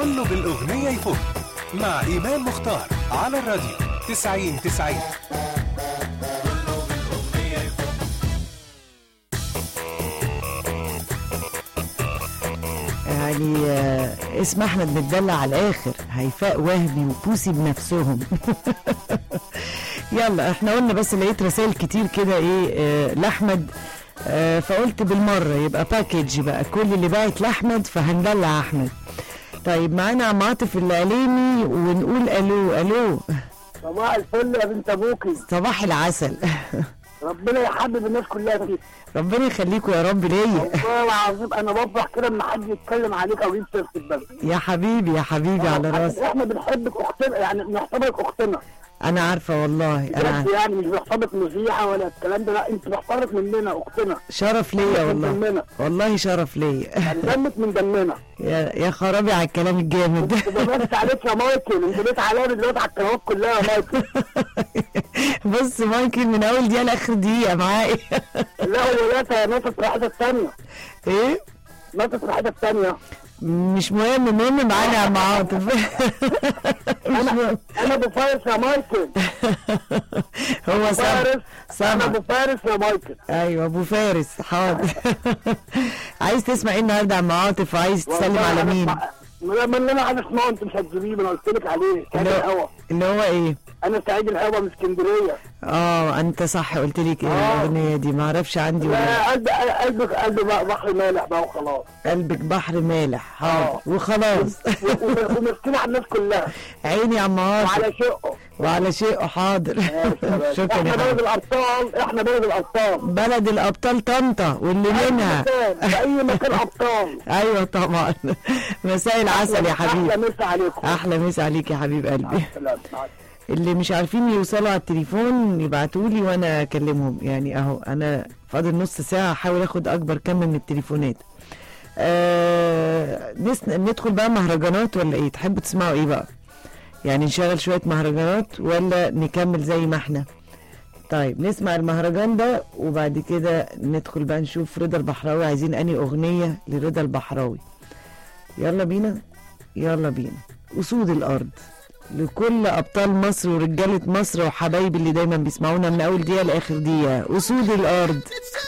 كله بالأغنية يفوت مع إيمان مختار على الراديو 90 90 يعني آه، اسم احمد متدلع على الاخر هيفاء وهبي وبوسي بنفسهم يلا احنا قلنا بس لقيت رسائل كتير كده ايه آه لاحمد آه فقلت بالمره يبقى باكج بقى كل اللي باعت لاحمد فهندلع احمد طيب معانا عم عاطف الاعلامي ونقول الو الو صباح الفل يا بنت ابوكي صباح العسل ربنا يحبب الناس كلها فيك ربنا يخليكوا يا رب ليا والله العظيم انا بفرح كده لما حد يتكلم عليك او يمسك في البلد يا حبيبي يا حبيبي على راسي احنا بنحبك اختنا يعني بنحسبك اختنا انا عارفه والله انا بجد عارفة. يعني مش بنحسبك مذيعه ولا الكلام ده لا انت بنحسبك مننا اختنا شرف ليا من والله دمنا والله شرف ليا يعني دمك من دمنا يا يا خرابي على الكلام الجامد بس عليك يا مايكل انت بقيت عليا دلوقتي على القنوات كلها يا مايكل بص ممكن من اول دقيقه لاخر دقيقه معايا لا ولا نطت راحتك الثانيه ايه نطت راحتك الثانيه مش مهم المهم معانا يا عم عاطف مش انا مهم انا ابو فارس يا مايكل هو سامع فارس انا سامع ابو فارس يا مايكل ايوه ابو فارس حاضر عايز تسمع ايه النهارده يا عم عاطف وعايز تسلم والله على أنا مين اسمع- ما ما اللي انا عايز اسمعه انت مش هتجيبيه ما انا قلت لك عليه سعيد اللي هو- الهوا اللي هو ايه انا سعيد الهوا من اسكندريه اه انت صح قلت لي ايه آه. الاغنيه دي ما اعرفش عندي ولا لا قلبي قلبك قلبي بقى بحر مالح بقى وخلاص قلبك بحر مالح حاضر آه. وخلاص و- و- ومسكين على الناس كلها عيني يا عم عاطف وعلى شقه وعلى شيء حاضر شكرا احنا يا بلد حبيبي الابطال احنا بلد الابطال بلد الابطال طنطا واللي اي منها مكان في اي مكان ابطال ايوه طبعا مساء العسل يا احلى حبيبي مسا عليكم احلى مسا عليك يا حبيب قلبي سلام اللي مش عارفين يوصلوا على التليفون يبعتوا لي وانا اكلمهم يعني اهو انا فاضل نص ساعه احاول اخد اكبر كم من التليفونات آه نس... ندخل بقى مهرجانات ولا ايه تحبوا تسمعوا ايه بقى يعني نشغل شويه مهرجانات ولا نكمل زي ما احنا طيب نسمع المهرجان ده وبعد كده ندخل بقى نشوف رضا البحراوي عايزين اني اغنيه لرضا البحراوي يلا بينا يلا بينا اسود الارض لكل ابطال مصر ورجاله مصر وحبايبي اللي دايما بيسمعونا من اول دقيقه لاخر دقيقه اسود الارض